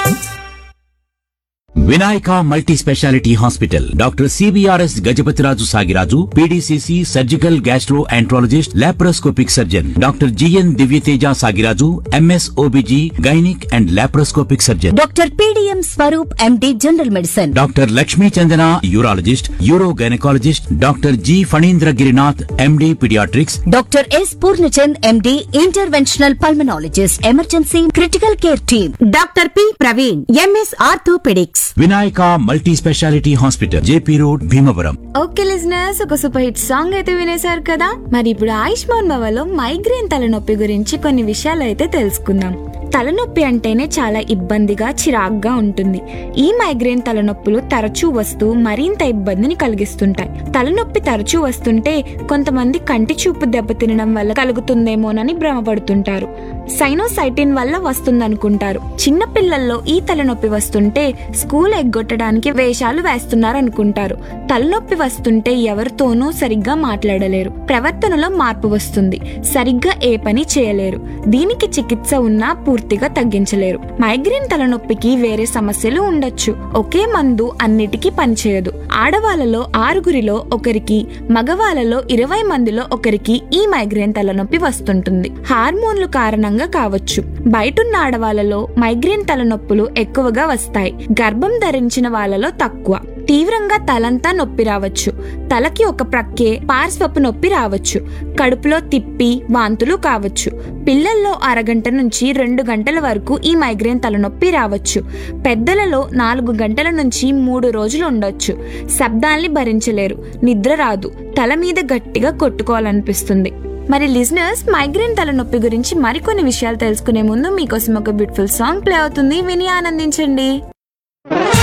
Vinayaka multi speciality hospital doctor CBRS Gajapathiraju Sagiraju PDCC surgical gastroenterologist laparoscopic surgeon doctor GN Divyateja Sagiraju MS OBG gynaec and laparoscopic surgeon doctor PDM Swaroop MD general medicine doctor Lakshmi Chandana urologist uro gynaecologist doctor G Phanindra Girinath MD paediatrics doctor S Purnachand MD interventional pulmonologist emergency critical care team doctor P Praveen MS orthopaedics Vinayaka multi speciality hospital JP road Bhimavaram okay listeners ఒక super hit song అయితే వినేశారు కదా మరి ఇప్పుడు Ayushman భవలో migraine తలనొప్పి గురించి కొన్ని విషయాలు అయితే తెలుసుకుందాం తలనొప్పి అంటేనే చాలా ఇబ్బందిగా చిరాగ్గా ఉంటుంది ఈ మైగ్రేన్ తలనొప్పులు తరచూ వస్తూ మరింత ఇబ్బందిని కలిగిస్తుంటాయి తలనొప్పి తరచూ వస్తుంటే కొంతమంది కంటి చూపు దెబ్బతినడం వల్ల కలుగుతుందేమోనని భ్రమపడుతుంటారు సైనోసైటిన్ వల్ల వస్తుందనుకుంటారు చిన్న పిల్లల్లో ఈ తలనొప్పి వస్తుంటే స్కూల్ ఎగ్గొట్టడానికి వేషాలు వేస్తున్నారు అనుకుంటారు తలనొప్పి వస్తుంటే ఎవరితోనూ సరిగ్గా మాట్లాడలేరు ప్రవర్తనలో మార్పు వస్తుంది సరిగ్గా ఏ పని చేయలేరు దీనికి చికిత్స ఉన్నా పూర్తిగా తగ్గించలేరు మైగ్రేన్ తలనొప్పికి వేరే సమస్యలు ఉండొచ్చు ఒకే మందు అన్నిటికీ పనిచేయదు ఆడవాళ్ళలో ఆరుగురిలో ఒకరికి మగవాళ్ళలో ఇరవై మందిలో ఒకరికి ఈ మైగ్రేన్ తలనొప్పి వస్తుంటుంది హార్మోన్లు కారణంగా కావచ్చు బయటున్న ఆడవాళ్ళలో మైగ్రేన్ తలనొప్పులు ఎక్కువగా వస్తాయి గర్భం ధరించిన వాళ్ళలో తక్కువ తీవ్రంగా తలంతా నొప్పి రావచ్చు తలకి ఒక ప్రక్కే పార్శ్వపు నొప్పి రావచ్చు కడుపులో తిప్పి వాంతులు కావచ్చు పిల్లల్లో అరగంట నుంచి రెండు గంటల వరకు ఈ మైగ్రేన్ తలనొప్పి రావచ్చు పెద్దలలో నాలుగు గంటల నుంచి మూడు రోజులు ఉండొచ్చు శబ్దాల్ని భరించలేరు నిద్ర రాదు తల మీద గట్టిగా కొట్టుకోవాలనిపిస్తుంది మరి లిజనర్స్ మైగ్రేన్ తలనొప్పి గురించి మరికొన్ని విషయాలు తెలుసుకునే ముందు మీకోసం ఒక బ్యూటిఫుల్ సాంగ్ ప్లే అవుతుంది విని ఆనందించండి